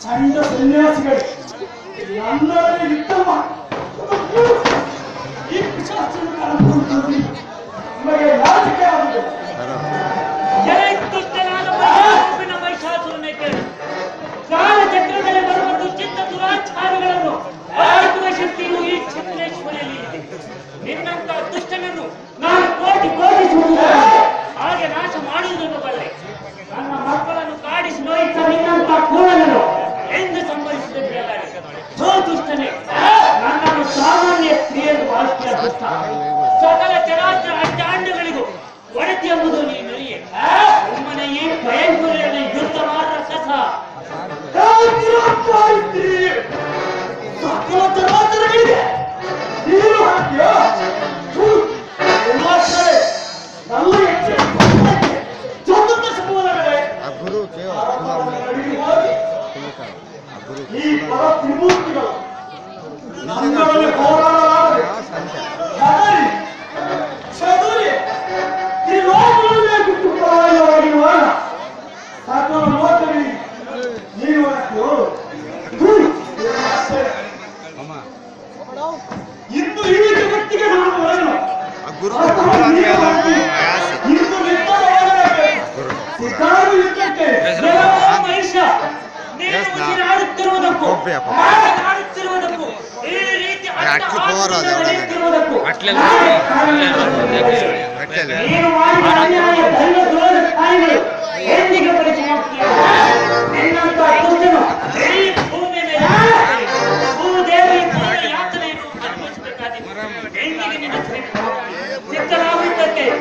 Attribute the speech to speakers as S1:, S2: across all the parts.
S1: ಸಂಡ ಸನ್ಯಾಸಿಗಳು ನನ್ನೊಡನೆ ಯುದ್ಧ ಮಾಡಿ ಈ ಪಿಶಾಚಿಯನ್ನು ಕಳೆದುಕೊಂಡು ನಿಮಗೆ ನಾಚಿಕೆ ಆಗುತ್ತದೆ
S2: ಜಗತ್ತುಷ್ಟನಾದ ಮಹಿಷಾಸುರನ ಮಹಿಷಾಸುರನೇ ಕೇಳು ಕಾಲಚಕ್ರದಲ್ಲಿ ಬರುವ ದುಶ್ಚಿತ್ತ ದುರಾಚಾರಗಳನ್ನು ಅರಿತುವ ಶಕ್ತಿಯು ಈ ಚಕ್ರೇಶ್ವರಿಯಲ್ಲಿ ಇದೆ ನಿನ್ನಂತ ದುಷ್ಟನನ್ನು ನಾನು ಕೋಟಿ ಕೋಟಿಸುವುದು ಹಾಗೆ ನಾಶ ಮಾಡುವುದನ್ನು ಬಲ್ಲೆ ನನ್ನ ಮಕ್ಕಳನ್ನು ಕಾಡಿಸಿ ನೋಯಿತ ನಿನ್ನಂತ ಕೂಡಲನ್ನು ಎಂದು ಸಂಭವಿಸಿದ ಹೋ ದುಷ್ಟನೇ ನನ್ನನ್ನು ಸಾಮಾನ್ಯ ಸ್ತ್ರೀಯರು ಭಾವಿಸಿದ ದುಷ್ಟ ಸಕಲ ಚರಾಚರ ಅಡ್ಡಾಂಡಗಳಿಗೂ ಒಡತಿ ಎಂಬುದು ನೀನು ಅರಿಯೆ ಸುಮ್ಮನೆ ಈ ಭಯಂಕರದಲ್ಲಿ ಯುದ್ಧ ಮಾತ್ರ ಕಸ
S1: ಸಕಲ ಚರಾಚರಗಳಿಗೆ ನೀರು ಹಾಕ್ಯೋ ಥು, ಉಮಾಶ್ವರೇ, ನನ್ನ ಎಚ್ಚರಿಕೆ ಚತುರ್ಥ ಸಮೂಹಗಳೇ
S3: ಆ ಗುರು ಕೇಳ
S1: ಅಡಿಗೆ ಹೋಗಿ ಈ ಪರ ತ್ರಿಮೂರ್ತಿಗಳು ನನ್ನೊಡನೆ ಹೋರಾಡಲಾರದೆ ಹೆದರಿ, ಚದುರಿ, ಈ ಲೋಕವನ್ನೇ ಬಿಟ್ಟು ಪರಾಯವಾಗಿರುವಾಗ ಸಕಲ ಲೋಕಗಳಿಗೆ ನೀವು ಹಾಕ್ಯೋ ಥು, ಉಮಾಶ್ವರೇ, ಇಂದು ಈ ಜಗತ್ತಿಗೆ ನಾನು ಬರಲು
S3: ಆ ಗುರು
S1: ಅಥವಾ ನೀವು ಹಾಕಿ, ಇಂದು ಯುದ್ಧವಾಗಬೇಕು ಸಿದ್ಧಾರು ಯುದ್ಧಕ್ಕೆ
S2: ದೇವ ಮಹಿಷ ನೀನು
S3: Yes, ನಾ.
S2: ಉಸಿರಾಡುತ್ತಿರುವುದಕ್ಕೂ
S3: ಒಬ್ಬೆಯಪ್ಪ.
S2: ಮಾತನಾಡುತ್ತಿರುವುದಕ್ಕೂ ಈ ರೀತಿ
S3: ಅದು ಅಟ್ಲು ಪವರ್ ಅದು ಅವನಿಗೆ.
S2: ನಡೆಯುತ್ತಿರುವುದಕ್ಕೂ
S4: ಅಟ್ಲೆಲ್ಲ
S3: ಮೆಟ್ಟಲು
S2: ನೀನು ಮಾಡಿದ ಅನ್ಯಾಯ ಧರ್ಮ ದ್ರೋಹದ ಕಾರ್ಯಗಳು ಎಂದಿಗೆ ಪರಿಚಯ ನಿನ್ನಂತ ದುಷ್ಟನು ಈ ಭೂಮಿ ಮೇಲೆ ಭೂದೇವಿ ಭೂಮಿ ಯಾತನೆಯನ್ನು ಅನುಭವಿಸಬೇಕಾಗಿದೆ ಎಂದಿಗೆ ನಿನ್ನ ಸಿದ್ಧರಾಗುತ್ತಕ್ಕೆ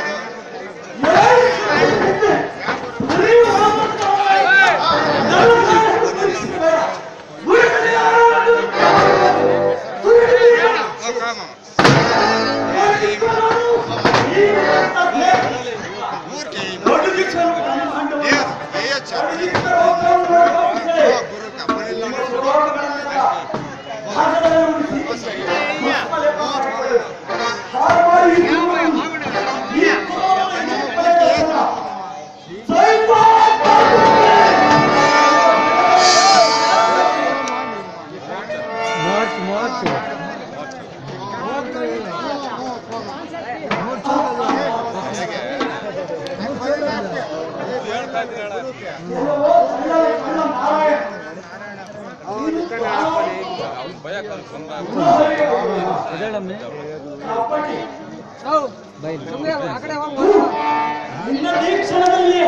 S2: ನಿನ್ನ ದೀಕ್ಷಣದಲ್ಲಿ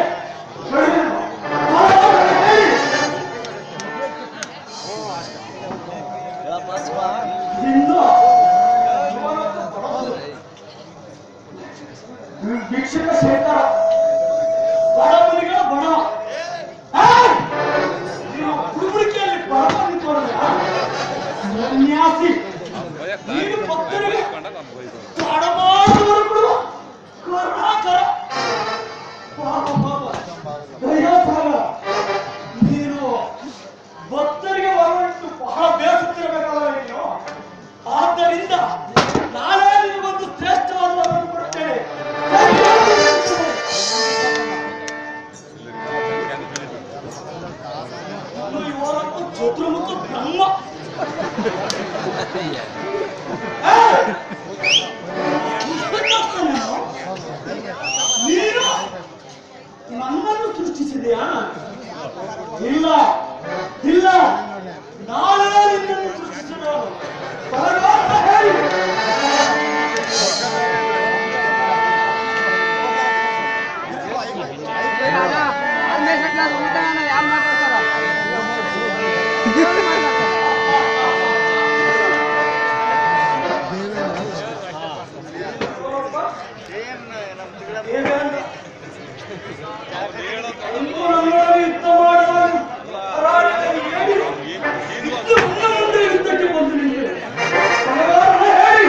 S2: ಇಂದು ಭಿಕ್ಷಕ ಕ್ಷೇತ್ರ ಬಡವನಿಗಳ ಬಡ ನೀವು ಕುರುಬಳಿಕೆಯಲ್ಲಿ ಬಡವ ನಿಂತ್ಕೊಳ್ಳಲ್ಲ ಸನ್ಯಾಸಿ ನೀನು ಭಕ್ತರಿಗೆ ತಡಮಾಡುವರು ಬಿಡುವ ಕರುಣಾಕರ ಪಾಪ ಪಾಪ ದಯಾಸಾಗರ ನೀನು ಭಕ್ತರಿಗೆ ವರವಿಟ್ಟು ಬಹಳ ಬೇಸುತ್ತಿರಬೇಕಲ್ಲ ನೀನು ಆದ್ದರಿಂದ ನಾನೇ ನಿನಗೊಂದು ಶ್ರೇಷ್ಠವಾದ ವರವನ್ನು ಕೊಡುತ್ತೇನೆ ಇನ್ನು ಇವರನ್ನು ಚತುರ್ಮುಖ ಬ್ರಹ್ಮ ಏಯ್! ನೀನು ನನ್ನನ್ನು ಸೃಷ್ಟಿಸಿದೆಯಾ ಇಲ್ಲ ಇಲ್ಲ ನಾನೇ ನಿನ್ನನ್ನು ಸೃಷ್ಟಿಸಿದವನು ಪರಮಾತ್ಮ ಹೇಳಿ ಏನೇನು? ಇಂದು ನನ್ನೊಡನೆ ಯುದ್ಧ ಮಾಡುವಾಗ ಪರಾಜಯ ಹೇಳಿ ಇದ್ದು ಮುಂದೆ ಮುಂದೆ ಯುದ್ಧಕ್ಕೆ ಬಂದು ನಿಂತಿದೆ. ಪರಮಾತ್ಮ ಹೇಳಿ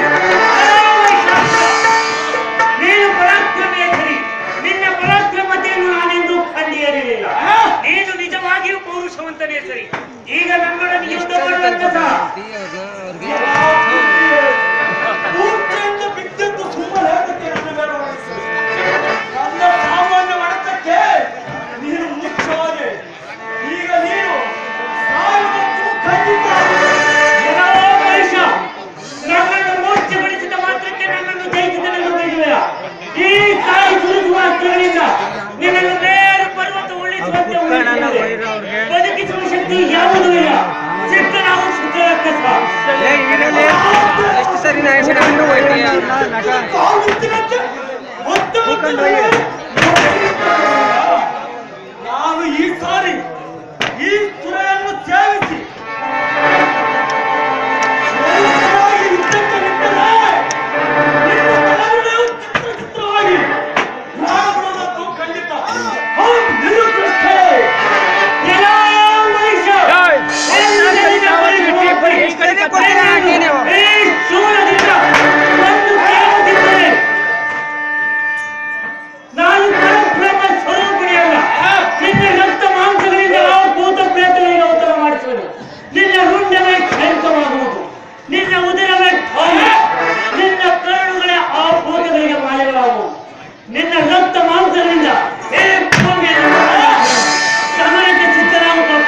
S2: ನೀನು ಪರಾಕ್ರಮೇ ಸರಿ ನಿನ್ನ ಪರಾಕ್ರಮತೆಯನ್ನು ನಾನೆಂದೂ ಕಂಡಿಯಲಿಲ್ಲ ನೀನು ನಿಜವಾಗಿಯೂ ಪೌರುಷವಂತನೇ ಸರಿ ಈಗ ನನ್ನೊಡನೆ ಯುದ್ಧ ಮಾಡುವಂತ
S1: ಪೂರ್ತಿಯಿಂದ ಬಿದ್ದದ್ದು ಸುಮ್ಮನೆ ಹೇಳಕ್ಕೆ ನನ್ನ ಬೇಡ. ನನ್ನ ಸಾಮಾನ್ಯ ಹೊಡೆತಕ್ಕೆ ನೀನು ಮುಖ್ಯವಾಗಿ ಈಗ ನೀನು
S2: ಶಕ್ತಿ ಯಾವುದೂ ಇಲ್ಲ ಸಿಕ್ಕ ನಾವು ಶುದ್ಧ ರಕ್ಕಸ
S4: ಎಷ್ಟು ಸರಿ ನಾ ಹೆಸರು ಹೋಯ್ತೀಯ
S2: ನಾನು ಈ ಸಾರಿ ಈ ತುರೆಯನ್ನು ಸೇವಿಸಿ ಶ್ರೇಷ್ಠವಾಗಿ ಯುದ್ಧಕ್ಕೆ ನಿಂತರೆ ನಿನ್ನ ತಲೆಬುರುಡೆಯು ಚಿತ್ರ ಚಿತ್ರವಾಗಿ ಪ್ರಾಣಬಿಡುವುದಕ್ಕೂ ಖಂಡಿತ ಹೌದು, ನಿರುಕೃಷ್ಟೇ. ಎಲ್ಲ ಮನುಷ್ಯ, ಎಲ್ಲ ಈ ಶೂಲದಿಂದ ಒಂದು ಕೇಳುತ್ತಿದ್ದರೆ ನಾನು ಪರಬ್ರಹ್ಮ ಸ್ವರೂಪಿಣಿಯಲ್ಲ ನಿನ್ನ ರಕ್ತ ಮಾಂಸಗಳಿಂದ ಆ ಭೂತ ಪ್ರೇತಗಳಿಗೆ ಉತ್ತರ ಮಾಡಿಸುವುದು ನಿನ್ನ ರುಂಡವೇ ಕ್ಷೇತ್ರವಾಗುವುದು ನಿನ್ನ ಉದರವೇ ಠಾಯಿ ನಿನ್ನ ಕರುಳುಗಳೇ ಆ ಭೂತಗಳಿಗೆ ಮಾಯಗಳಾಗುವು ನಿನ್ನ ರಕ್ತ ಮಾಂಸಗಳಿಂದ ಏ ಭೂಮಿಯನ್ನು ಸಮಯಕ್ಕೆ ಸಿದ್ಧರಾಗುತ್ತಪ್ಪ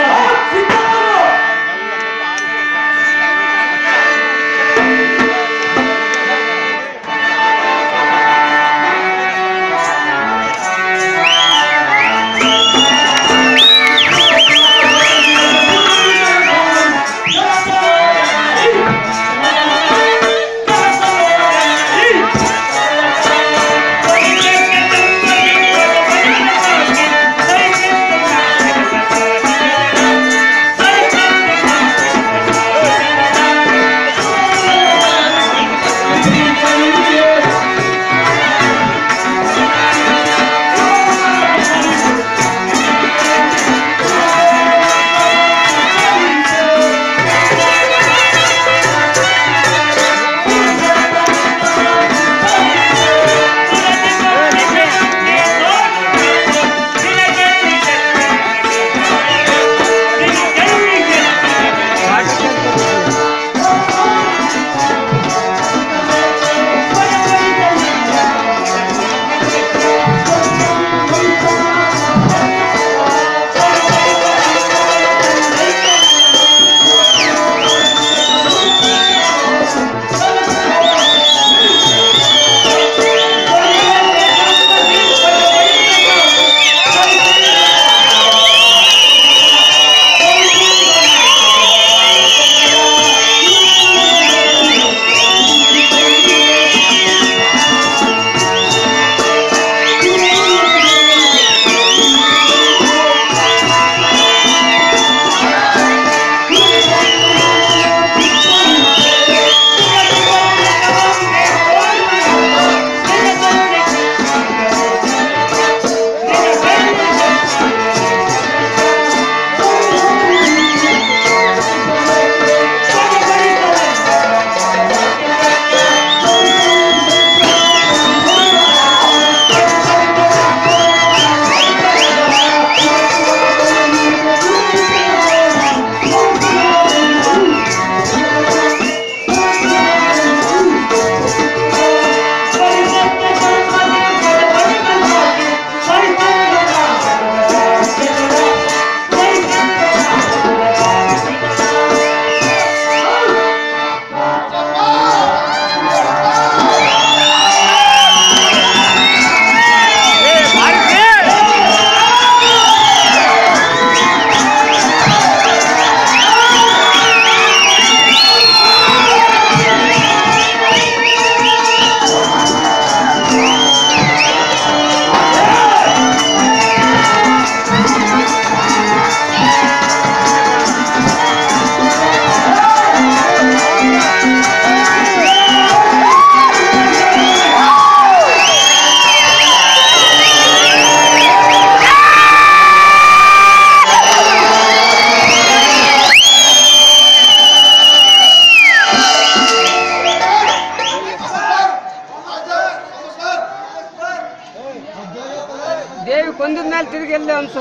S4: ದೇವಿ ಕೊಂದಿದ ಮೇಲೆ ತಿರುಗಿ ಎಲ್ಲೇ ಅನ್ಸು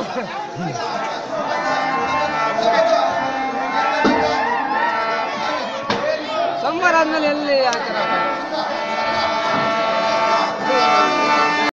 S4: ಸೋಮವಾರ ಆದ್ಮೇಲೆ ಎಲ್ಲಿ ಹಾಕ್ಯಾರಪ್ಪ